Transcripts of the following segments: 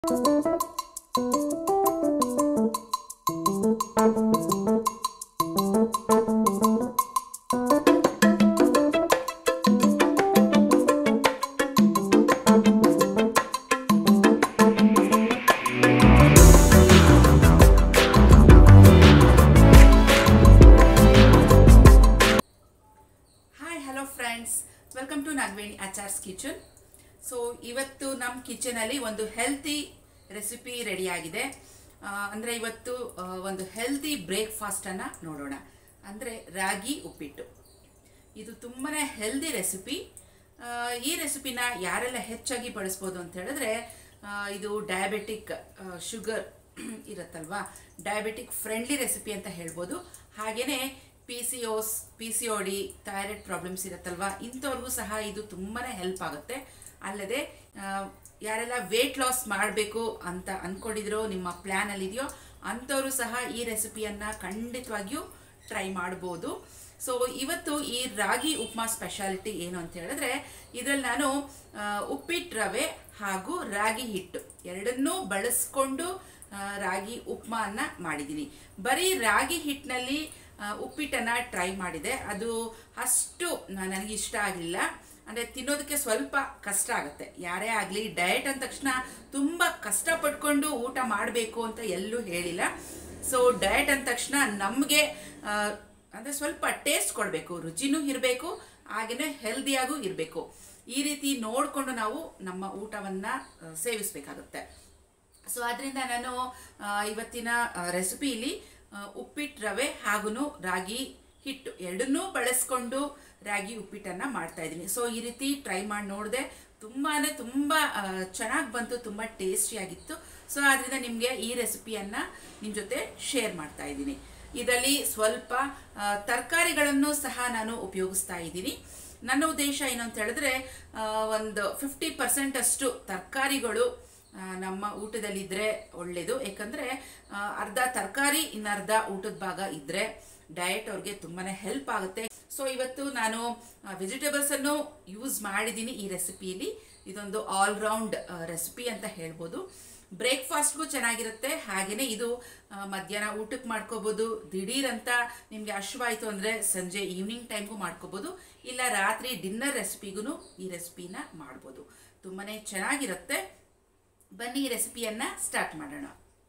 hi hello friends welcome to Nagaveni Achar's kitchen so ಇವತ್ತು ನಮ್ಮ ಕಿಚನಲ್ಲಿ ಒಂದು ಹೆಲ್ತಿ ರೆಸಿಪಿ ರೆಡಿ ಆಗಿದೆ ಅಂದರೆ ಇವತ್ತು ಆ, ಒಂದು ಹೆಲ್ತಿ ಬ್ರೇಕ್ಫಾಸ್ಟನ್ನು ನೋಡೋಣ ಅಂದರೆ ರಾಗಿ ಉಪ್ಪಿಟ್ಟು ಇದು ತುಂಬಾ ಹೆಲ್ದಿ ರೆಸಿಪಿ ಈ ರೆಸಿಪಿನ ಯಾರೆಲ್ಲ ಹೆಚ್ಚಾಗಿ ಬಳಸ್ಬೋದು ಅಂತ ಹೇಳಿದ್ರೆ ಆ, ಇದು ಡಯಾಬೆಟಿಕ್ ಶುಗರ್ ಇರುತ್ತಲ್ವಾ ಡಯಾಬೆಟಿಕ್ ಫ್ರೆಂಡ್ಲಿ ರೆಸಿಪಿ ಅಂತ ಹೇಳ್ಬೋದು ಹಾಗೆಯೇ P C O S P C O D thyroid problems ಇರುತ್ತಲ್ವಾ ಇಂಥವ್ರಿಗೂ ಸಹ ಇದು ತುಂಬಾ ಹೆಲ್ಪ್ ಆಗುತ್ತೆ ಅಲ್ಲದೆ ಆ, ಯಾರೆಲ್ಲ ವೇಟ್ ಲಾಸ್ ಮಾಡಬೇಕು ಅಂತ ಅಂದ್ಕೊಂಡಿದ್ರೋ ನಿಮ್ಮ ಪ್ಲ್ಯಾನಲ್ಲಿದೆಯೋ ಅಂಥವರು ಸಹ ಈ ರೆಸಿಪಿಯನ್ನು ಖಂಡಿತವಾಗಿಯೂ ಟ್ರೈ ಮಾಡ್ಬೋದು ಸೊ ಇವತ್ತು ಈ ರಾಗಿ ಉಪ್ಮಾ ಸ್ಪೆಷಾಲಿಟಿ ಏನು ಅಂತ ಹೇಳಿದ್ರೆ ಇದರಲ್ಲಿ ನಾನು ಆ, ಉಪ್ಪಿಟ್ಟು ರವೆ ಹಾಗೂ ರಾಗಿ ಹಿಟ್ಟು ಎರಡನ್ನೂ ಬಳಸ್ಕೊಂಡು ಆ, ರಾಗಿ ಉಪ್ಮಾನ ಮಾಡಿದ್ದೀನಿ ಬರೀ ರಾಗಿ ಹಿಟ್ಟಿನಲ್ಲಿ ಉಪ್ಪಿಟ್ಟನ್ನು ಟ್ರೈ ಮಾಡಿದೆ ಅದು ಅಷ್ಟು ನ- ನನಗೆ ಇಷ್ಟ ಆಗಲಿಲ್ಲ ಅಂದರೆ ತಿನ್ನೋದಕ್ಕೆ ಸ್ವಲ್ಪ ಕಷ್ಟ ಆಗುತ್ತೆ ಯಾರೇ ಆಗಲಿ ಡಯಟ್ ಅಂದ ತಕ್ಷಣ ತುಂಬ ಕಷ್ಟಪಟ್ಕೊಂಡು ಊಟ ಮಾಡಬೇಕು ಅಂತ ಎಲ್ಲೂ ಹೇಳಿಲ್ಲ ಸೊ ಡಯಟ್ ಅಂದ ತಕ್ಷಣ ನಮಗೆ ಅಂದರೆ ಸ್ವಲ್ಪ ಟೇಸ್ಟ್ ಕೊಡಬೇಕು ರುಚಿನೂ ಇರಬೇಕು ಹಾಗೆಯೇ ಹೆಲ್ದಿಯಾಗೂ ಇರಬೇಕು ಈ ರೀತಿ ನೋಡಿಕೊಂಡು ನಾವು ನಮ್ಮ ಊಟವನ್ನು ಸೇವಿಸಬೇಕಾಗುತ್ತೆ ಸೊ ಅದರಿಂದ ನಾನು ಆ, ಇವತ್ತಿನ ರೆಸಿಪಿಲಿ ಉಪ್ಪಿಟ್ಟು ರವೆ ಹಾಗೂ ರಾಗಿ ಹಿಟ್ಟು ಎರಡನ್ನೂ ಬಳಸ್ಕೊಂಡು ರಾಗಿ ಉಪ್ಪಿಟ್ಟನ್ನು ಮಾಡ್ತಾ ಇದ್ದೀನಿ ಸೊ ಈ ರೀತಿ ಟ್ರೈ ಮಾಡಿ ನೋಡಿದೆ ತುಂಬಾ ತುಂಬ ಚೆನ್ನಾಗಿ ಬಂತು ತುಂಬ ಟೇಸ್ಟಿಯಾಗಿತ್ತು ಸೊ ಆದ್ದರಿಂದ ನಿಮಗೆ ಈ ರೆಸಿಪಿಯನ್ನು ನಿಮ್ಮ ಜೊತೆ ಶೇರ್ ಮಾಡ್ತಾ ಇದ್ದೀನಿ ಇದರಲ್ಲಿ ಸ್ವಲ್ಪ ಆ, ತರಕಾರಿಗಳನ್ನು ಸಹ ನಾನು ಉಪಯೋಗಿಸ್ತಾ ಇದ್ದೀನಿ ನನ್ನ ಉದ್ದೇಶ ಏನು ಅಂತ ಹೇಳಿದ್ರೆ ಆ, ಒಂದು ಫಿಫ್ಟಿ ಪರ್ಸೆಂಟ್ ಅಷ್ಟು ತರಕಾರಿಗಳು ಆ, ನಮ್ಮ ಊಟದಲ್ಲಿದ್ದರೆ ಒಳ್ಳೆಯದು ಯಾಕಂದರೆ ಅರ್ಧ ತರಕಾರಿ ಇನ್ನರ್ಧ ಊಟದ ಭಾಗ ಇದ್ದರೆ ಡಯಟ್ ಅವ್ರಿಗೆ ತುಂಬಾ ಹೆಲ್ಪ್ ಆಗುತ್ತೆ ಸೊ ಇವತ್ತು ನಾನು ವೆಜಿಟೇಬಲ್ಸನ್ನು ಯೂಸ್ ಮಾಡಿದ್ದೀನಿ ಈ ರೆಸಿಪಿಯಲ್ಲಿ ಇದೊಂದು ಆಲ್ರೌಂಡ್ ರೆಸಿಪಿ ಅಂತ ಹೇಳ್ಬೋದು ಬ್ರೇಕ್ಫಾಸ್ಟ್ಗೂ ಚೆನ್ನಾಗಿರುತ್ತೆ ಹಾಗೆಯೇ ಇದು ಆ, ಮಧ್ಯಾಹ್ನ ಊಟಕ್ಕೆ ಮಾಡ್ಕೋಬೋದು ದಿಢೀರ್ ಅಂತ ನಿಮಗೆ ಹಶ್ವಾಯಿತು ಅಂದರೆ ಸಂಜೆ ಈವ್ನಿಂಗ್ ಟೈಮ್ಗೂ ಮಾಡ್ಕೋಬೋದು ಇಲ್ಲ ರಾತ್ರಿ ಡಿನ್ನರ್ ರೆಸಿಪಿಗೂ ಈ ರೆಸಿಪಿನ ಮಾಡ್ಬೋದು ತುಂಬಾ ಚೆನ್ನಾಗಿರುತ್ತೆ ಬನ್ನಿ ಈ ರೆಸಿಪಿಯನ್ನು ಸ್ಟಾರ್ಟ್ ಮಾಡೋಣ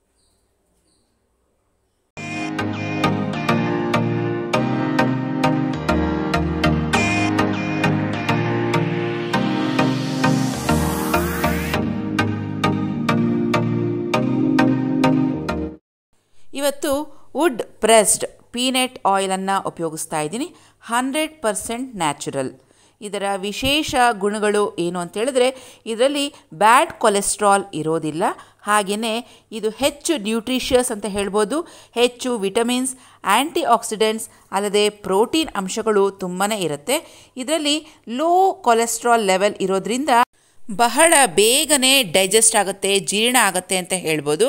ಇವತ್ತು ವುಡ್ ಪ್ರೆಸ್ಡ್ ಪೀನಟ್ ಆಯಿಲನ್ನು ಉಪಯೋಗಿಸ್ತಾ ಇದ್ದೀನಿ ಹಂಡ್ರೆಡ್ ಪರ್ಸೆಂಟ್ ನ್ಯಾಚುರಲ್ ಇದರ ವಿಶೇಷ ಗುಣಗಳು ಏನು ಅಂತ ಹೇಳಿದ್ರೆ ಇದರಲ್ಲಿ ಬ್ಯಾಡ್ ಕೊಲೆಸ್ಟ್ರಾಲ್ ಇರೋದಿಲ್ಲ ಹಾಗೆಯೇ ಇದು ಹೆಚ್ಚು ನ್ಯೂಟ್ರಿಷಿಯಸ್ ಅಂತ ಹೇಳ್ಬೋದು ಹೆಚ್ಚು ವಿಟಮಿನ್ಸ್ ಆ್ಯಂಟಿ ಆಕ್ಸಿಡೆಂಟ್ಸ್ ಅಲ್ಲದೆ ಪ್ರೋಟೀನ್ ಅಂಶಗಳು ತುಂಬಾ ಇರುತ್ತೆ ಇದರಲ್ಲಿ ಲೋ ಕೊಲೆಸ್ಟ್ರಾಲ್ ಲೆವೆಲ್ ಇರೋದ್ರಿಂದ ಬಹಳ ಬೇಗನೆ ಡೈಜೆಸ್ಟ್ ಆಗುತ್ತೆ ಜೀರ್ಣ ಆಗುತ್ತೆ ಅಂತ ಹೇಳ್ಬೋದು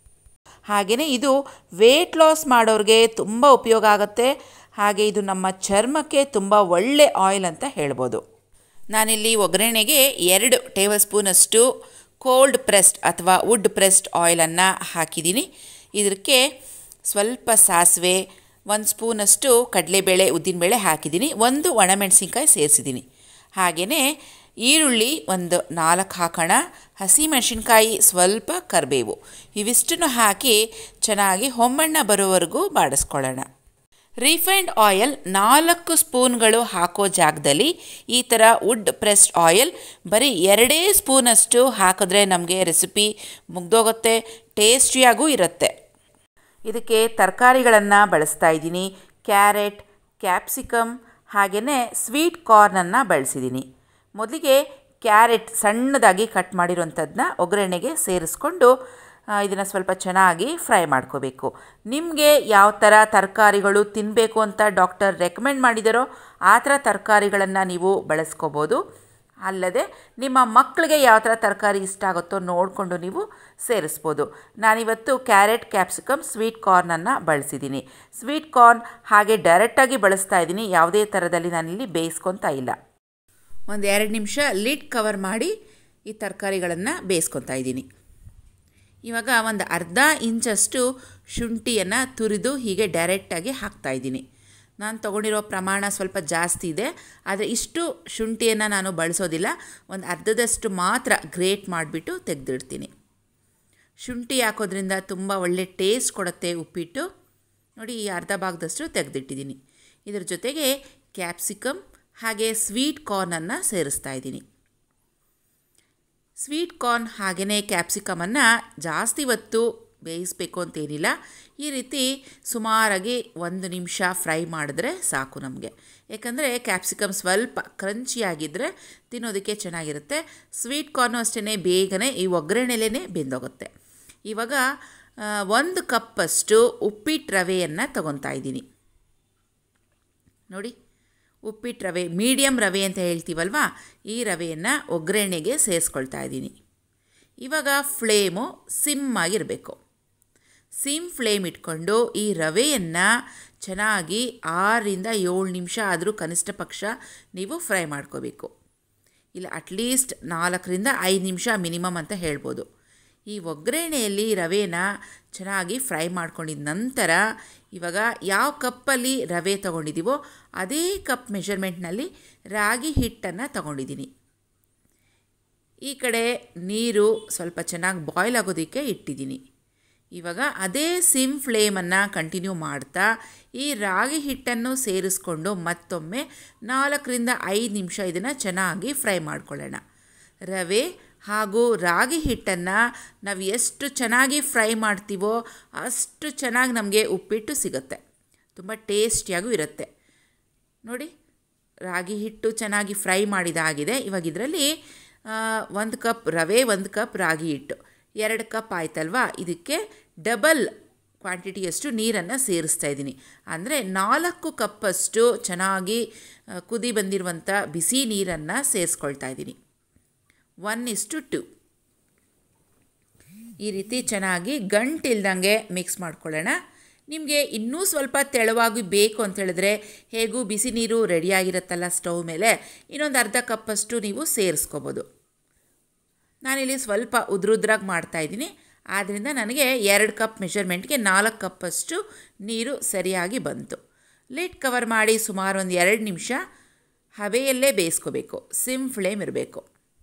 ಹಾಗೆಯೇ ಇದು ವೇಟ್ ಲಾಸ್ ಮಾಡೋರಿಗೆ ತುಂಬ ಉಪಯೋಗ ಆಗುತ್ತೆ ಹಾಗೆ ಇದು ನಮ್ಮ ಚರ್ಮಕ್ಕೆ ತುಂಬ ಒಳ್ಳೆ ಆಯಿಲ್ ಅಂತ ಹೇಳ್ಬೋದು ನಾನಿಲ್ಲಿ ಒಗ್ಗರಣೆಗೆ ಎರಡು ಟೇಬಲ್ ಸ್ಪೂನಷ್ಟು ಕೋಲ್ಡ್ ಪ್ರೆಸ್ಡ್ ಅಥವಾ ವುಡ್ ಪ್ರೆಸ್ಡ್ ಆಯಿಲನ್ನು ಹಾಕಿದ್ದೀನಿ ಇದಕ್ಕೆ ಸ್ವಲ್ಪ ಸಾಸಿವೆ ಒಂದು ಸ್ಪೂನಷ್ಟು ಕಡಲೆಬೇಳೆ ಉದ್ದಿನಬೇಳೆ ಹಾಕಿದ್ದೀನಿ ಒಂದು ಒಣಮೆಣಸಿನ್ಕಾಯಿ ಸೇರಿಸಿದ್ದೀನಿ ಹಾಗೆಯೇ ಈರುಳ್ಳಿ ಒಂದು ನಾಲ್ಕು ಹಾಕೋಣ ಹಸಿಮೆಣಸಿನ್ಕಾಯಿ ಸ್ವಲ್ಪ ಕರಿಬೇವು ಇವಿಷ್ಟನ್ನು ಹಾಕಿ ಚೆನ್ನಾಗಿ ಹೊಮ್ಮಣ್ಣ ಬರೋವರೆಗೂ ಬಾಡಿಸ್ಕೊಳ್ಳೋಣ ರಿಫೈನ್ಡ್ ಆಯಿಲ್ ನಾಲ್ಕು ಸ್ಪೂನ್ಗಳು ಹಾಕೋ ಜಾಗದಲ್ಲಿ ಈ ಥರ ವುಡ್ ಪ್ರೆಸ್ಡ್ ಆಯಿಲ್ ಬರೀ ಎರಡೇ ಸ್ಪೂನಷ್ಟು ಹಾಕಿದ್ರೆ ನಮಗೆ ರೆಸಿಪಿ ಮುಗ್ದೋಗುತ್ತೆ ಟೇಸ್ಟಿಯಾಗೂ ಇರುತ್ತೆ ಇದಕ್ಕೆ ತರಕಾರಿಗಳನ್ನು ಬಳಸ್ತಾ ಇದ್ದೀನಿ ಕ್ಯಾರೆಟ್ ಕ್ಯಾಪ್ಸಿಕಮ್ ಹಾಗೆಯೇ ಸ್ವೀಟ್ ಕಾರ್ನನ್ನು ಬಳಸಿದ್ದೀನಿ ಮೊದಲಿಗೆ ಕ್ಯಾರೆಟ್ ಸಣ್ಣದಾಗಿ ಕಟ್ ಮಾಡಿರೋಂಥದ್ದನ್ನ ಒಗ್ಗರಣೆಗೆ ಸೇರಿಸ್ಕೊಂಡು ಇದನ್ನು ಸ್ವಲ್ಪ ಚೆನ್ನಾಗಿ ಫ್ರೈ ಮಾಡ್ಕೋಬೇಕು ನಿಮಗೆ ಯಾವ ಥರ ತರಕಾರಿಗಳು ತಿನ್ನಬೇಕು ಅಂತ ಡಾಕ್ಟರ್ ರೆಕಮೆಂಡ್ ಮಾಡಿದಾರೋ ಆ ಥರ ತರಕಾರಿಗಳನ್ನು ನೀವು ಬಳಸ್ಕೋಬೋದು ಅಲ್ಲದೆ ನಿಮ್ಮ ಮಕ್ಕಳಿಗೆ ಯಾವ ಥರ ತರಕಾರಿ ಇಷ್ಟ ಆಗುತ್ತೋ ನೋಡಿಕೊಂಡು ನೀವು ಸೇರಿಸ್ಬೋದು ನಾನಿವತ್ತು ಕ್ಯಾರೆಟ್ ಕ್ಯಾಪ್ಸಿಕಮ್ ಸ್ವೀಟ್ ಕಾರ್ನನ್ನು ಬಳಸಿದ್ದೀನಿ ಸ್ವೀಟ್ ಕಾರ್ನ್ ಹಾಗೆ ಡೈರೆಕ್ಟಾಗಿ ಬಳಸ್ತಾ ಇದ್ದೀನಿ ಯಾವುದೇ ಥರದಲ್ಲಿ ನಾನಿಲ್ಲಿ ಬೇಯಿಸ್ಕೊತಾ ಇಲ್ಲ ಒಂದು ಎರಡು ನಿಮಿಷ ಲಿಡ್ ಕವರ್ ಮಾಡಿ ಈ ತರಕಾರಿಗಳನ್ನು ಬೇಯಿಸ್ಕೊತಾ ಇದ್ದೀನಿ ಇವಾಗ ಒಂದು ಅರ್ಧ ಇಂಚಷ್ಟು ಶುಂಠಿಯನ್ನು ತುರಿದು ಹೀಗೆ ಡೈರೆಕ್ಟಾಗಿ ಹಾಕ್ತಾಯಿದ್ದೀನಿ ನಾನು ತೊಗೊಂಡಿರೋ ಪ್ರಮಾಣ ಸ್ವಲ್ಪ ಜಾಸ್ತಿ ಇದೆ ಆದರೆ ಇಷ್ಟು ಶುಂಠಿಯನ್ನು ನಾನು ಬಳಸೋದಿಲ್ಲ ಒಂದು ಅರ್ಧದಷ್ಟು ಮಾತ್ರ ಗ್ರೇಟ್ ಮಾಡಿಬಿಟ್ಟು ತೆಗೆದಿಡ್ತೀನಿ ಶುಂಠಿ ಹಾಕೋದ್ರಿಂದ ತುಂಬ ಒಳ್ಳೆ ಟೇಸ್ಟ್ ಕೊಡುತ್ತೆ ಉಪ್ಪಿಟ್ಟು ನೋಡಿ ಈ ಅರ್ಧ ಭಾಗದಷ್ಟು ತೆಗೆದಿಟ್ಟಿದ್ದೀನಿ ಇದರ ಜೊತೆಗೆ ಕ್ಯಾಪ್ಸಿಕಮ್ ಹಾಗೆ ಸ್ವೀಟ್ ಕಾರ್ನನ್ನು ಸೇರಿಸ್ತಾ ಇದ್ದೀನಿ ಸ್ವೀಟ್ ಕಾರ್ನ್ ಹಾಗೆಯೇ ಕ್ಯಾಪ್ಸಿಕಮನ್ನು ಜಾಸ್ತಿ ಹೊತ್ತು ಬೇಯಿಸಬೇಕು ಅಂತೇನಿಲ್ಲ ಈ ರೀತಿ ಸುಮಾರಾಗಿ ಒಂದು ನಿಮಿಷ ಫ್ರೈ ಮಾಡಿದ್ರೆ ಸಾಕು ನಮಗೆ ಯಾಕಂದರೆ ಕ್ಯಾಪ್ಸಿಕಮ್ ಸ್ವಲ್ಪ ಕ್ರಂಚಿಯಾಗಿದ್ದರೆ ತಿನ್ನೋದಕ್ಕೆ ಚೆನ್ನಾಗಿರುತ್ತೆ ಸ್ವೀಟ್ ಕಾರ್ನು ಅಷ್ಟೇ ಬೇಗನೆ ಈ ಒಗ್ಗರಣೆಲೇ ಬೆಂದೋಗುತ್ತೆ ಇವಾಗ ಒಂದು ಕಪ್ಪಷ್ಟು ಉಪ್ಪಿಟ್ಟು ರವೆಯನ್ನು ತಗೊತಾ ಇದ್ದೀನಿ ನೋಡಿ ಉಪ್ಪಿಟ್ಟು ರವೆ ಮೀಡಿಯಮ್ ರವೆ ಅಂತ ಹೇಳ್ತೀವಲ್ವಾ ಈ ರವೆಯನ್ನು ಒಗ್ಗರಣೆಗೆ ಸೇರಿಸ್ಕೊಳ್ತಾ ಇದ್ದೀನಿ ಇವಾಗ ಫ್ಲೇಮು ಸಿಮ್ ಆಗಿರಬೇಕು ಸಿಮ್ ಫ್ಲೇಮ್ ಇಟ್ಕೊಂಡು ಈ ರವೆಯನ್ನು ಚೆನ್ನಾಗಿ ಆರರಿಂದ ಏಳು ನಿಮಿಷ ಆದರೂ ಕನಿಷ್ಠ ಪಕ್ಷ ನೀವು ಫ್ರೈ ಮಾಡ್ಕೋಬೇಕು ಇಲ್ಲ ಅಟ್ಲೀಸ್ಟ್ ನಾಲ್ಕರಿಂದ ಐದು ನಿಮಿಷ ಮಿನಿಮಮ್ ಅಂತ ಹೇಳ್ಬೋದು ಈ ಒಗ್ಗರಣೆಯಲ್ಲಿ ರವೆನ ಚೆನ್ನಾಗಿ ಫ್ರೈ ಮಾಡ್ಕೊಂಡಿದ ನಂತರ ಇವಾಗ ಯಾವ ಕಪ್ಪಲ್ಲಿ ರವೆ ತೊಗೊಂಡಿದ್ದೀವೋ ಅದೇ ಕಪ್ ಮೆಷರ್ಮೆಂಟ್ನಲ್ಲಿ ರಾಗಿ ಹಿಟ್ಟನ್ನು ತಗೊಂಡಿದ್ದೀನಿ ಈ ಕಡೆ ನೀರು ಸ್ವಲ್ಪ ಚೆನ್ನಾಗಿ ಬಾಯ್ಲ್ ಆಗೋದಕ್ಕೆ ಇಟ್ಟಿದ್ದೀನಿ ಇವಾಗ ಅದೇ ಸಿಮ್ ಫ್ಲೇಮನ್ನು ಕಂಟಿನ್ಯೂ ಮಾಡ್ತಾ ಈ ರಾಗಿ ಹಿಟ್ಟನ್ನು ಸೇರಿಸ್ಕೊಂಡು ಮತ್ತೊಮ್ಮೆ ನಾಲ್ಕರಿಂದ ಐದು ನಿಮಿಷ ಇದನ್ನು ಚೆನ್ನಾಗಿ ಫ್ರೈ ಮಾಡ್ಕೊಳ್ಳೋಣ ರವೆ ಹಾಗೂ ರಾಗಿ ಹಿಟ್ಟನ್ನು ನಾವು ಎಷ್ಟು ಚೆನ್ನಾಗಿ ಫ್ರೈ ಮಾಡ್ತೀವೋ ಅಷ್ಟು ಚೆನ್ನಾಗಿ ನಮಗೆ ಉಪ್ಪಿಟ್ಟು ಸಿಗುತ್ತೆ ತುಂಬ ಟೇಸ್ಟಿಯಾಗೂ ಇರುತ್ತೆ ನೋಡಿ ರಾಗಿ ಹಿಟ್ಟು ಚೆನ್ನಾಗಿ ಫ್ರೈ ಮಾಡಿದಾಗಿದೆ ಇವಾಗ ಇದರಲ್ಲಿ ಒಂದು ಕಪ್ ರವೆ ಒಂದು ಕಪ್ ರಾಗಿ ಹಿಟ್ಟು ಎರಡು ಕಪ್ ಆಯ್ತಲ್ವಾ ಇದಕ್ಕೆ ಡಬಲ್ ಕ್ವಾಂಟಿಟಿಯಷ್ಟು ನೀರನ್ನು ಸೇರಿಸ್ತಾ ಇದ್ದೀನಿ ಅಂದರೆ ನಾಲ್ಕು ಕಪ್ಪಷ್ಟು ಚೆನ್ನಾಗಿ ಕುದಿ ಬಂದಿರುವಂಥ ಬಿಸಿ ನೀರನ್ನು ಸೇರಿಸ್ಕೊಳ್ತಾ ಇದ್ದೀನಿ ಒನ್ ಇಸ್ಟು ಟು ಈ ರೀತಿ ಚೆನ್ನಾಗಿ ಗಂಟಿಲ್ದಂಗೆ ಮಿಕ್ಸ್ ಮಾಡ್ಕೊಳ್ಳೋಣ ನಿಮಗೆ ಇನ್ನೂ ಸ್ವಲ್ಪ ತೆಳುವಾಗಿ ಬೇಕು ಅಂತ ಹೇಳಿದ್ರೆ ಹೇಗೂ ಬಿಸಿ ನೀರು ರೆಡಿಯಾಗಿರುತ್ತಲ್ಲ ಸ್ಟವ್ ಮೇಲೆ ಇನ್ನೊಂದು ಅರ್ಧ ಕಪ್ಪಷ್ಟು ನೀವು ಸೇರಿಸ್ಕೋಬೋದು ನಾನಿಲ್ಲಿ ಸ್ವಲ್ಪ ಉದ್ರುದ್ರಾಗಿ ಮಾಡ್ತಾಯಿದ್ದೀನಿ ಆದ್ದರಿಂದ ನನಗೆ ಎರಡು ಕಪ್ ಮೆಷರ್ಮೆಂಟ್ಗೆ ನಾಲ್ಕು ಕಪ್ಪಷ್ಟು ನೀರು ಸರಿಯಾಗಿ ಬಂತು ಲಿಡ್ ಕವರ್ ಮಾಡಿ ಸುಮಾರು ಒಂದು ಎರಡು ನಿಮಿಷ ಹವೆಯಲ್ಲೇ ಬೇಯಿಸ್ಕೋಬೇಕು ಸಿಮ್ ಫ್ಲೇಮ್ ಇರಬೇಕು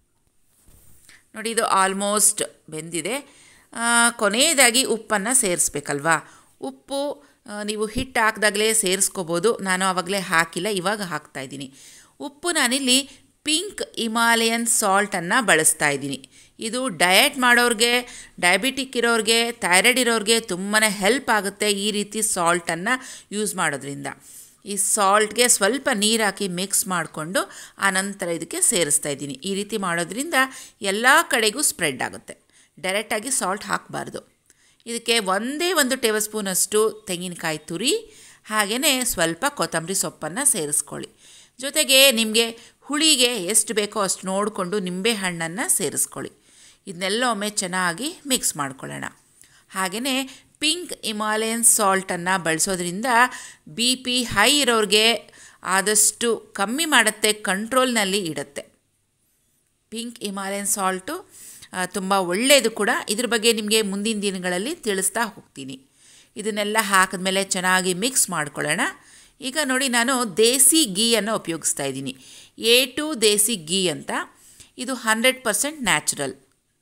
ನೋಡಿ ಇದು ಆಲ್ಮೋಸ್ಟ್ ಬೆಂದಿದೆ ಕೊನೆಯದಾಗಿ ಉಪ್ಪನ್ನು ಸೇರಿಸ್ಬೇಕಲ್ವಾ ಉಪ್ಪು ನೀವು ಹಿಟ್ಟು ಹಾಕಿದಾಗಲೇ ಸೇರಿಸ್ಕೋಬೋದು ನಾನು ಆವಾಗಲೇ ಹಾಕಿಲ್ಲ ಇವಾಗ ಹಾಕ್ತಾಯಿದ್ದೀನಿ ಉಪ್ಪು ನಾನಿಲ್ಲಿ ಪಿಂಕ್ ಇಮಾಲಯನ್ ಸಾಲ್ಟನ್ನು ಬಳಸ್ತಾ ಇದ್ದೀನಿ ಇದು ಡಯಟ್ ಮಾಡೋರಿಗೆ ಡಯಾಬಿಟಿಕ್ ಇರೋರಿಗೆ ಥೈರಾಯ್ಡ್ ಇರೋರಿಗೆ ತುಂಬಾ ಹೆಲ್ಪ್ ಆಗುತ್ತೆ ಈ ರೀತಿ ಸಾಲ್ಟನ್ನು ಯೂಸ್ ಮಾಡೋದ್ರಿಂದ ಈ ಸಾಲ್ಟ್ಗೆ ಸ್ವಲ್ಪ ನೀರು ಹಾಕಿ ಮಿಕ್ಸ್ ಮಾಡಿಕೊಂಡು ಆನಂತರ ಇದಕ್ಕೆ ಸೇರಿಸ್ತಾ ಇದ್ದೀನಿ ಈ ರೀತಿ ಮಾಡೋದ್ರಿಂದ ಎಲ್ಲ ಕಡೆಗೂ ಸ್ಪ್ರೆಡ್ ಆಗುತ್ತೆ ಡೈರೆಕ್ಟಾಗಿ ಸಾಲ್ಟ್ ಹಾಕಬಾರ್ದು ಇದಕ್ಕೆ ಒಂದೇ ಒಂದು ಟೇಬಲ್ ಸ್ಪೂನಷ್ಟು ತೆಂಗಿನಕಾಯಿ ತುರಿ ಹಾಗೆಯೇ ಸ್ವಲ್ಪ ಕೊತ್ತಂಬರಿ ಸೊಪ್ಪನ್ನು ಸೇರಿಸ್ಕೊಳ್ಳಿ ಜೊತೆಗೆ ನಿಮಗೆ ಹುಳಿಗೆ ಎಷ್ಟು ಬೇಕೋ ಅಷ್ಟು ನೋಡಿಕೊಂಡು ನಿಂಬೆ ಹಣ್ಣನ್ನು ಸೇರಿಸ್ಕೊಳ್ಳಿ ಇದನ್ನೆಲ್ಲ ಒಮ್ಮೆ ಚೆನ್ನಾಗಿ ಮಿಕ್ಸ್ ಮಾಡ್ಕೊಳ್ಳೋಣ ಹಾಗೆಯೇ ಪಿಂಕ್ ಇಮಾಲಯನ್ ಸಾಲ್ಟನ್ನು ಬಳಸೋದ್ರಿಂದ ಬಿ ಪಿ ಹೈ ಇರೋರಿಗೆ ಆದಷ್ಟು ಕಮ್ಮಿ ಮಾಡುತ್ತೆ ಕಂಟ್ರೋಲ್ನಲ್ಲಿ ಇಡುತ್ತೆ ಪಿಂಕ್ ಇಮಾಲಯನ್ ಸಾಲ್ಟು ತುಂಬ ಒಳ್ಳೆಯದು ಕೂಡ ಇದ್ರ ಬಗ್ಗೆ ನಿಮಗೆ ಮುಂದಿನ ದಿನಗಳಲ್ಲಿ ತಿಳಿಸ್ತಾ ಹೋಗ್ತೀನಿ ಇದನ್ನೆಲ್ಲ ಹಾಕಿದ್ಮೇಲೆ ಚೆನ್ನಾಗಿ ಮಿಕ್ಸ್ ಮಾಡ್ಕೊಳ್ಳೋಣ ಈಗ ನೋಡಿ ನಾನು ದೇಸಿ ಗೀಯನ್ನು ಉಪಯೋಗಿಸ್ತಾ ಇದ್ದೀನಿ ಎ ಟು ದೇಸಿ ಗೀ ಅಂತ ಇದು ಹಂಡ್ರೆಡ್ ಪರ್ಸೆಂಟ್ ನ್ಯಾಚುರಲ್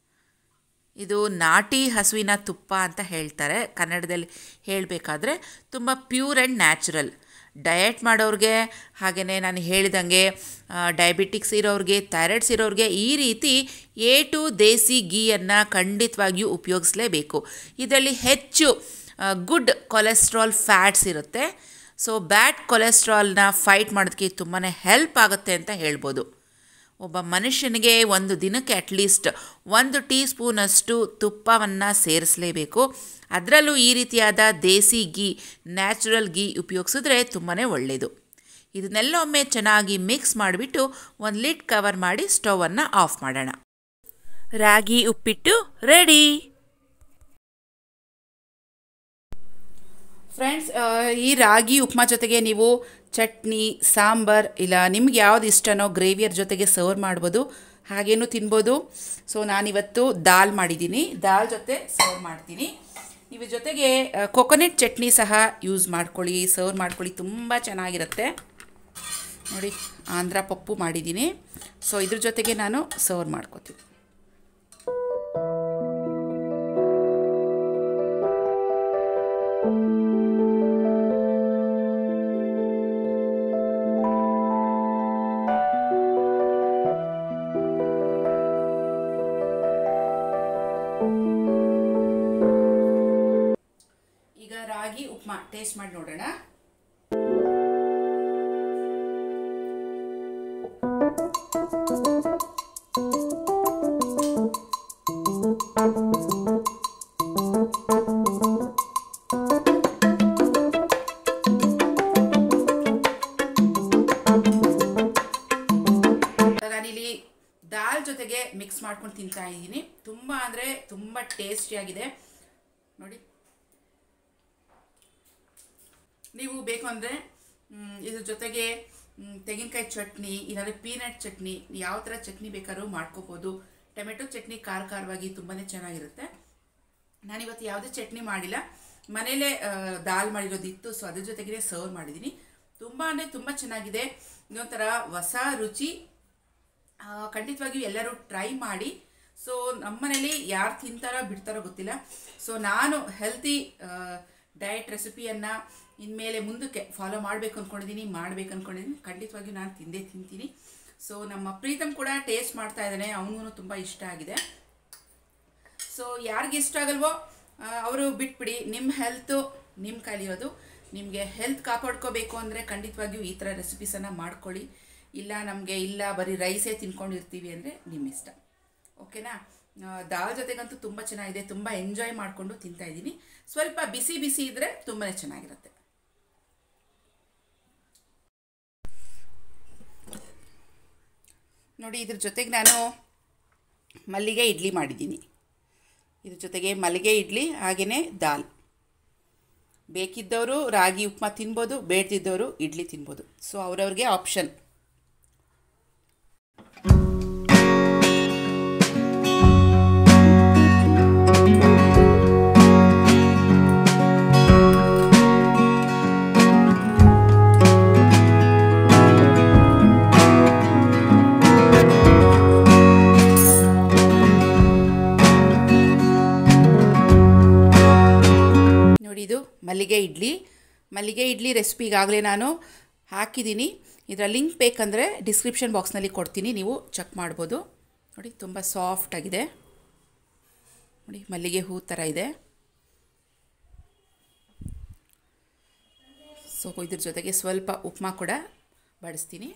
ಇದು ನಾಟಿ ಹಸುವಿನ ತುಪ್ಪ ಅಂತ ಹೇಳ್ತಾರೆ ಕನ್ನಡದಲ್ಲಿ ಹೇಳಬೇಕಾದ್ರೆ ತುಂಬ ಪ್ಯೂರ್ ಆ್ಯಂಡ್ ನ್ಯಾಚುರಲ್ ಡಯಟ್ ಮಾಡೋರಿಗೆ ಹಾಗೆಯೇ ನಾನು ಹೇಳಿದಂಗೆ ಡಯಾಬಿಟಿಕ್ಸ್ ಇರೋರಿಗೆ ಥೈರಾಯ್ಡ್ಸ್ ಇರೋರಿಗೆ ಈ ರೀತಿ ಎ ಟು ದೇಸಿ ಗೀಯನ್ನು ಖಂಡಿತವಾಗಿಯೂ ಉಪಯೋಗಿಸಲೇಬೇಕು ಇದರಲ್ಲಿ ಹೆಚ್ಚು ಗುಡ್ ಕೊಲೆಸ್ಟ್ರಾಲ್ ಫ್ಯಾಟ್ಸ್ ಇರುತ್ತೆ ಸೊ ಬ್ಯಾಡ್ ಕೊಲೆಸ್ಟ್ರಾಲ್ನ ಫೈಟ್ ಮಾಡೋದಕ್ಕೆ ತುಂಬಾ ಹೆಲ್ಪ್ ಆಗುತ್ತೆ ಅಂತ ಹೇಳ್ಬೋದು ಒಬ್ಬ ಮನುಷ್ಯನಿಗೆ ಒಂದು ದಿನಕ್ಕೆ ಅಟ್ಲೀಸ್ಟ್ ಒಂದು ಟೀ ಸ್ಪೂನಷ್ಟು ತುಪ್ಪವನ್ನು ಸೇರಿಸಲೇಬೇಕು ಅದರಲ್ಲೂ ಈ ರೀತಿಯಾದ ದೇಸಿ ಗೀ ನ್ಯಾಚುರಲ್ ಗೀ ಉಪಯೋಗಿಸಿದ್ರೆ ತುಂಬಾ ಒಳ್ಳೆಯದು ಇದನ್ನೆಲ್ಲ ಒಮ್ಮೆ ಚೆನ್ನಾಗಿ ಮಿಕ್ಸ್ ಮಾಡಿಬಿಟ್ಟು ಒಂದು ಲಿಡ್ ಕವರ್ ಮಾಡಿ ಸ್ಟವನ್ನು ಆಫ್ ಮಾಡೋಣ ರಾಗಿ ಉಪ್ಪಿಟ್ಟು ರೆಡಿ ಫ್ರೆಂಡ್ಸ್ ಈ ರಾಗಿ ಉಪ್ಮಾ ಜೊತೆಗೆ ನೀವು ಚಟ್ನಿ ಸಾಂಬಾರ್ ಇಲ್ಲ ನಿಮ್ಗೆ ಯಾವ್ದು ಇಷ್ಟನೋ ಗ್ರೇವಿಯರ್ ಜೊತೆಗೆ ಸರ್ವ್ ಮಾಡ್ಬೋದು ಹಾಗೇನೂ ತಿನ್ಬೋದು ಸೊ ನಾನಿವತ್ತು ದಾಲ್ ಮಾಡಿದ್ದೀನಿ ದಾಲ್ ಜೊತೆ ಸರ್ವ್ ಮಾಡ್ತೀನಿ ಇದ್ರ ಜೊತೆಗೆ ಕೊಕೊನೆಟ್ ಚಟ್ನಿ ಸಹ ಯೂಸ್ ಮಾಡ್ಕೊಳ್ಳಿ ಸರ್ವ್ ಮಾಡ್ಕೊಳ್ಳಿ ತುಂಬ ಚೆನ್ನಾಗಿರುತ್ತೆ ನೋಡಿ ಆಂಧ್ರ ಪಪ್ಪು ಮಾಡಿದ್ದೀನಿ ಸೊ ಇದ್ರ ಜೊತೆಗೆ ನಾನು ಸರ್ವ್ ಮಾಡ್ಕೋತೀನಿ ಈಗ ರಾಗಿ ಉಪ್ಮಾ ಟೇಸ್ಟ್ ಮಾಡಿ ನೋಡೋಣ ನಾನಿಲ್ಲಿ ದಾಲ್ ಜೊತೆಗೆ ಮಿಕ್ಸ್ ಮಾಡ್ಕೊಂಡು ತಿಂತಾ ಇದ್ದೀನಿ ತುಂಬ ಅಂದರೆ ತುಂಬ ಟೇಸ್ಟಿಯಾಗಿದೆ ನೋಡಿ ನೀವು ಬೇಕು ಅಂದರೆ ಇದ್ರ ಜೊತೆಗೆ ಮ್, ತೆಂಗಿನಕಾಯಿ ಚಟ್ನಿ ಇಲ್ಲಾಂದರೆ ಪೀನಟ್ ಚಟ್ನಿ ಯಾವ ಥರ ಚಟ್ನಿ ಬೇಕಾದ್ರೂ ಮಾಡ್ಕೋಬೋದು ಟೊಮೆಟೊ ಚಟ್ನಿ ಖಾರ ಖಾರವಾಗಿ ತುಂಬಾ ಚೆನ್ನಾಗಿರುತ್ತೆ ನಾನಿವತ್ತು ಯಾವುದೇ ಚಟ್ನಿ ಮಾಡಿಲ್ಲ ಮನೇಲೇ ಆ, ದಾಲ್ ಮಾಡಿರೋದಿತ್ತು ಸೊ ಅದ್ರ ಜೊತೆಗೆ ಸರ್ವ್ ಮಾಡಿದ್ದೀನಿ ತುಂಬ ಅಂದರೆ ತುಂಬ ಚೆನ್ನಾಗಿದೆ ಇದೊಂಥರ ಹೊಸ ರುಚಿ ಆ, ಖಂಡಿತವಾಗಿಯೂ ಎಲ್ಲರೂ ಟ್ರೈ ಮಾಡಿ ಸೊ ನಮ್ಮನೇಲಿ ಯಾರು ತಿಂತಾರೋ ಬಿಡ್ತಾರೋ ಗೊತ್ತಿಲ್ಲ ಸೊ ನಾನು ಹೆಲ್ತಿ ಡಯಟ್ ರೆಸಿಪಿಯನ್ನು ಇನ್ಮೇಲೆ ಮುಂದಕ್ಕೆ ಫಾಲೋ ಮಾಡಬೇಕು ಅಂದ್ಕೊಂಡಿದ್ದೀನಿ ಮಾಡಬೇಕು ಅಂದ್ಕೊಂಡಿದ್ದೀನಿ ಖಂಡಿತವಾಗಿಯೂ ನಾನು ತಿಂದೇ ತಿಂತೀನಿ ಸೊ ನಮ್ಮ ಪ್ರೀತಮ್ ಕೂಡ ಟೇಸ್ಟ್ ಮಾಡ್ತಾ ಇದ್ದಾನೆ ಅವನಿಗೂ ತುಂಬ ಇಷ್ಟ ಆಗಿದೆ ಸೊ ಯಾರಿಗೆ ಇಷ್ಟ ಆಗಲ್ವೋ ಅವರು ಬಿಟ್ಬಿಡಿ ನಿಮ್ಮ ಹೆಲ್ತು ನಿಮ್ಮ ಕೈಲಿರೋದು ನಿಮಗೆ ಹೆಲ್ತ್ ಕಾಪಾಡ್ಕೋಬೇಕು ಅಂದರೆ ಖಂಡಿತವಾಗಿಯೂ ಈ ಥರ ರೆಸಿಪೀಸನ್ನು ಮಾಡ್ಕೊಳ್ಳಿ ಇಲ್ಲ ನಮಗೆ ಇಲ್ಲ ಬರೀ ರೈಸೇ ತಿನ್ಕೊಂಡಿರ್ತೀವಿ ಅಂದರೆ ನಿಮ್ಮ ಇಷ್ಟ ಓಕೆನಾ ಆ, ದಾಲ್ ಜೊತೆಗಂತೂ ತುಂಬ ಚೆನ್ನಾಗಿದೆ ತುಂಬ ಎಂಜಾಯ್ ಮಾಡಿಕೊಂಡು ತಿಂತಾ ಇದ್ದೀನಿ ಸ್ವಲ್ಪ ಬಿಸಿ ಬಿಸಿ ಇದ್ದರೆ ತುಂಬಾ ಚೆನ್ನಾಗಿರುತ್ತೆ ನೋಡಿ ಇದ್ರ ಜೊತೆಗೆ ನಾನು ಮಲ್ಲಿಗೆ ಇಡ್ಲಿ ಮಾಡಿದ್ದೀನಿ ಇದ್ರ ಜೊತೆಗೆ ಮಲ್ಲಿಗೆ ಇಡ್ಲಿ ಹಾಗೆಯೇ ದಾಲ್ ಬೇಕಿದ್ದವರು ರಾಗಿ ಉಪ್ಮಾ ತಿನ್ಬೋದು ಬೇಡದಿದ್ದವರು ಇಡ್ಲಿ ತಿನ್ಬೋದು ಸೊ ಅವ್ರವ್ರಿಗೆ ಆಪ್ಷನ್ ನೋಡಿ ಇದು ಮಲ್ಲಿಗೆ ಇಡ್ಲಿ ಮಲ್ಲಿಗೆ ಇಡ್ಲಿ ರೆಸಿಪಿ ಈಗಾಗಲೇ ನಾನು ಹಾಕಿದ್ದೀನಿ ಇದರ ಲಿಂಕ್ ಬೇಕಂದರೆ ಡಿಸ್ಕ್ರಿಪ್ಷನ್ ಬಾಕ್ಸ್ನಲ್ಲಿ ಕೊಡ್ತೀನಿ ನೀವು ಚೆಕ್ ಮಾಡ್ಬೋದು ನೋಡಿ ತುಂಬ ಸಾಫ್ಟಾಗಿದೆ ನೋಡಿ ಮಲ್ಲಿಗೆ ಹೂ ಥರ ಇದೆ ಸೊ ಇದ್ರ ಜೊತೆಗೆ ಸ್ವಲ್ಪ ಉಪ್ಮಾ ಕೂಡ ಬಡಿಸ್ತೀನಿ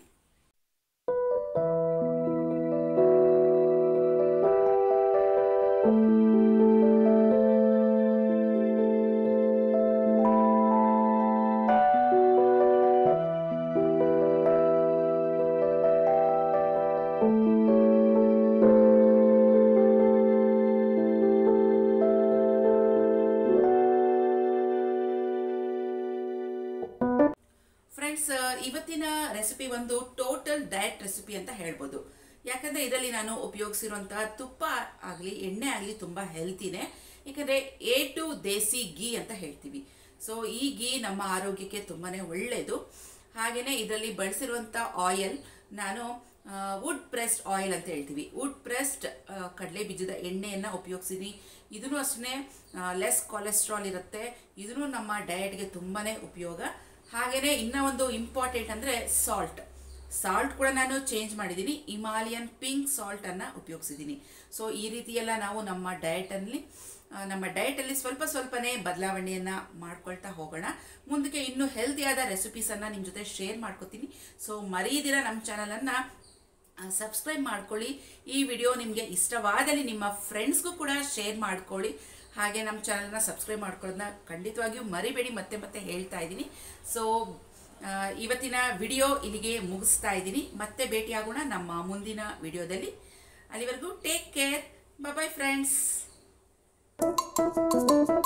ಫ್ರೆಂಡ್ಸ್ ಇವತ್ತಿನ ರೆಸಿಪಿ ಒಂದು ಟೋಟಲ್ ಡಯಟ್ ರೆಸಿಪಿ ಅಂತ ಹೇಳ್ಬೋದು ಯಾಕಂದರೆ ಇದರಲ್ಲಿ ನಾನು ಉಪಯೋಗಿಸಿರುವಂತಹ ತುಪ್ಪ ಆಗಲಿ ಎಣ್ಣೆ ಆಗಲಿ ತುಂಬ ಹೆಲ್ತಿನೇ ಯಾಕಂದರೆ ಎ ಟು ದೇಸಿ ಗೀ ಅಂತ ಹೇಳ್ತೀವಿ ಸೊ ಈ ಗೀ ನಮ್ಮ ಆರೋಗ್ಯಕ್ಕೆ ತುಂಬಾ ಒಳ್ಳೆಯದು ಹಾಗೆಯೇ ಇದರಲ್ಲಿ ಬಳಸಿರುವಂಥ ಆಯಿಲ್ ನಾನು ವುಡ್ ಪ್ರೆಸ್ಡ್ ಆಯಿಲ್ ಅಂತ ಹೇಳ್ತೀವಿ ವುಡ್ ಪ್ರೆಸ್ಡ್ ಕಡಲೆ ಬೀಜದ ಎಣ್ಣೆಯನ್ನು ಉಪಯೋಗಿಸಿನಿ ಇದೂ ಅಷ್ಟೇ ಲೆಸ್ ಕೊಲೆಸ್ಟ್ರಾಲ್ ಇರುತ್ತೆ ಇದೂ ನಮ್ಮ ಡಯಟ್ಗೆ ತುಂಬಾ ಉಪಯೋಗ ಹಾಗೆಯೇ ಇನ್ನೂ ಒಂದು ಇಂಪಾರ್ಟೆಂಟ್ ಅಂದರೆ ಸಾಲ್ಟ್ ಸಾಲ್ಟ್ ಕೂಡ ನಾನು ಚೇಂಜ್ ಮಾಡಿದ್ದೀನಿ ಹಿಮಾಲಯನ್ ಪಿಂಕ್ ಸಾಲ್ಟನ್ನು ಉಪಯೋಗಿಸಿದ್ದೀನಿ ಸೊ ಈ ರೀತಿಯೆಲ್ಲ ನಾವು ನಮ್ಮ ಡಯಟಲ್ಲಿ ನಮ್ಮ ಡಯಟಲ್ಲಿ ಸ್ವಲ್ಪ ಸ್ವಲ್ಪನೇ ಬದಲಾವಣೆಯನ್ನು ಮಾಡ್ಕೊಳ್ತಾ ಹೋಗೋಣ ಮುಂದಕ್ಕೆ ಇನ್ನೂ ಹೆಲ್ತಿಯಾದ ರೆಸಿಪೀಸನ್ನು ನಿಮ್ಮ ಜೊತೆ ಶೇರ್ ಮಾಡ್ಕೋತೀನಿ ಸೊ ಮರೀದಿರ ನಮ್ಮ ಚಾನಲನ್ನು ಸಬ್ಸ್ಕ್ರೈಬ್ ಮಾಡ್ಕೊಳ್ಳಿ ಈ ವಿಡಿಯೋ ನಿಮಗೆ ಇಷ್ಟವಾದಲ್ಲಿ ನಿಮ್ಮ ಫ್ರೆಂಡ್ಸ್ಗೂ ಕೂಡ ಶೇರ್ ಮಾಡ್ಕೊಳ್ಳಿ ಹಾಗೆ ನಮ್ಮ ಚಾನಲ್ನ ಸಬ್ಸ್ಕ್ರೈಬ್ ಮಾಡ್ಕೊಳ್ಳೋದನ್ನ ಖಂಡಿತವಾಗಿಯೂ ಮರಿಬೇಡಿ ಮತ್ತೆ ಮತ್ತೆ ಹೇಳ್ತಾ ಇದ್ದೀನಿ ಸೊ ಇವತ್ತಿನ ವಿಡಿಯೋ ಇಲ್ಲಿಗೆ ಮುಗಿಸ್ತಾ ಇದ್ದೀನಿ ಮತ್ತೆ ಭೇಟಿಯಾಗೋಣ ನಮ್ಮ ಮುಂದಿನ ವಿಡಿಯೋದಲ್ಲಿ ಅಲ್ಲಿವರೆಗೂ ಟೇಕ್ ಕೇರ್ ಬಾಯ್ ಫ್ರೆಂಡ್ಸ್